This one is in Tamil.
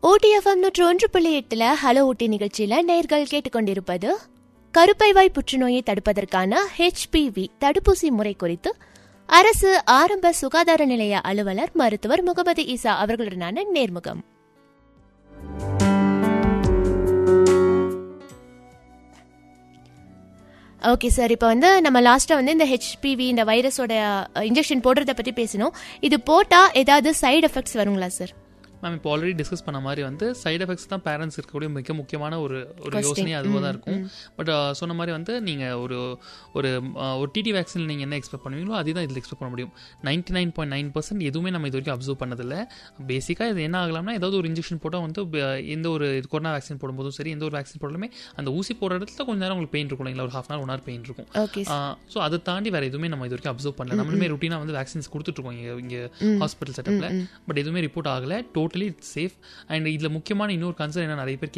ஓடிஎஃப்எம் நூற்று ஒன்று புள்ளி எட்டுல ஹலோ ஊட்டி நிகழ்ச்சியில நேர்கள் கேட்டுக்கொண்டிருப்பது கருப்பைவாய் புற்றுநோயை தடுப்பதற்கான ஹெச்பிவி தடுப்பூசி முறை குறித்து அரசு ஆரம்ப சுகாதார நிலைய அலுவலர் மருத்துவர் முகமது ஈசா அவர்களுடனான நேர்முகம் ஓகே சார் இப்போ வந்து நம்ம லாஸ்ட்டாக வந்து இந்த ஹெச்பிவி இந்த வைரஸோட இன்ஜெக்ஷன் போடுறத பற்றி பேசினோம் இது போட்டால் ஏதாவது சைடு எஃபெக்ட்ஸ் வருங்களா சார் மேம் இப்போ ஆல்ரெடி டிஸ்கஸ் பண்ண மாதிரி வந்து சைடு எஃபெக்ட்ஸ் தான் பேரண்ட்ஸ் இருக்கக்கூடிய மிக முக்கியமான ஒரு ஒரு யோசனை அதுவாக தான் இருக்கும் பட் சொன்ன மாதிரி வந்து நீங்கள் ஒரு ஒரு uh, ஒரு டிடி வேக்சின் நீங்கள் என்ன எக்ஸ்பெக்ட் பண்ணுவீங்களோ அதே தான் இதில் எக்ஸ்பெக்ட் பண்ண முடியும் ninety nine point nine percent எதுவுமே நம்ம இது வரைக்கும் அப்சர்வ் பண்ணதில்லை பேசிக்காக இது என்ன ஆகலாம்னா ஏதாவது ஒரு இன்ஜெக்ஷன் போட்டால் வந்து uh, எந்த ஒரு கொரோனா வேக்சின் போடும்போதும் சரி எந்த ஒரு வேக்சின் போடாலுமே அந்த ஊசி போடுற இடத்துல கொஞ்ச நேரம் உங்களுக்கு பெயின் இருக்கும் இல்லைங்களா ஒரு half an one hour pain இருக்கும் ஓகே ஸோ அதை தாண்டி வேறு எதுவுமே நம்ம இது வரைக்கும் அப்சர்வ் பண்ணல நம்மளுமே ருட்டீனாக வந்து வேக்சின்ஸ் கொடுத்துட்ருக்கோம் இங்கே இங்கே ஹாஸ்பிட்டல் செட்டப்பில் பட் எதுவுமே ரிப்போர்ட் ஆகலை டோட்டலி சேஃப் அண்ட் இதில் முக்கியமான இன்னொரு கன்சர்ன் என்ன நிறைய பேர்